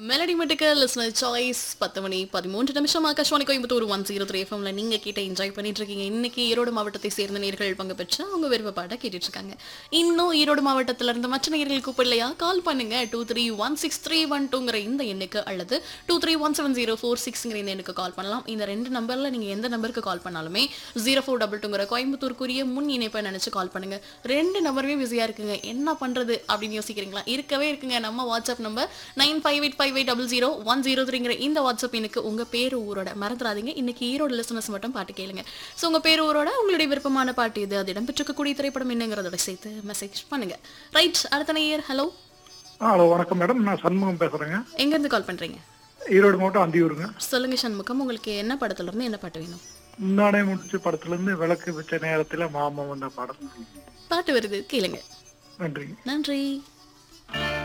melody medical listener choice பத்து மணி பதிமூன்று நிமிஷம் Akashvani Coimbatore one zero three எஃப்எம்ல நீங்க கேட்ட என்ஜாய் பண்ணிட்டு இருக்கீங்க இன்னைக்கு ஈரோடு மாவட்டத்தை சேர்ந்த நேர்கள் பங்கு பெற்று அவங்க விருப்ப பாட்டை கேட்டுட்டு இருக்காங்க இன்னும் ஈரோடு மாவட்டத்துல இருந்து மற்ற நேர்கள் கூப்பிடலையா கால் பண்ணுங்க two three one six three one டூங்கிற இந்த எண்ணுக்கு அல்லது two three one seven zero four சிக்ஸ்ங்கிற இந்த எண்ணுக்கு கால் பண்ணலாம் இந்த ரெண்டு நம்பர்ல நீங்க எந்த நம்பருக்கு கால் பண்ணாலுமே ஜீரோ ஃபோர் டபுள் டூங்கிற கோயம்புத்தூருக்குரிய முன் இணைப்பை நினைச்சு கால் பண்ணுங்க ரெண்டு நம்பருமே பிஸியா இருக்குங்க என்ன பண்றது அப்படின்னு யோசிக்கிறீங்களா இருக்கவே இருக்குங்க நம்ம WhatsApp number nine five eight five eight double zero one zero த்ரீங்கிற இந்த வாட்ஸ்அப் எனக்கு உங்க பேர் ஊரோட மறந்துடாதீங்க இன்னைக்கு ஈரோடு லிசனர்ஸ் மட்டும் பாட்டு கேளுங்க ஸோ உங்க பேர் ஊரோட உங்களுடைய விருப்பமான பாட்டு இது அது இடம்பெற்றிருக்கக்கூடிய திரைப்படம் என்னங்கிறதோட சேர்த்து மெசேஜ் பண்ணுங்க ரைட் அடுத்த நேயர் ஹலோ ஆ ஹலோ வணக்கம் மேடம் நான் சண்முகம் பேசுறேங்க எங்க இருந்து கால் பண்றீங்க ஈரோடு மாவட்டம் அந்தியூருங்க சொல்லுங்க சண்முகம் உங்களுக்கு என்ன படத்துல இருந்து என்ன பாட்டு வேணும் முன்னாடே முடிச்ச படத்துல இருந்து விளக்கு வச்ச நேரத்துல மாமா வந்த பாடம் பாட்டு வருது கேளுங்க நன்றிங்க நன்றி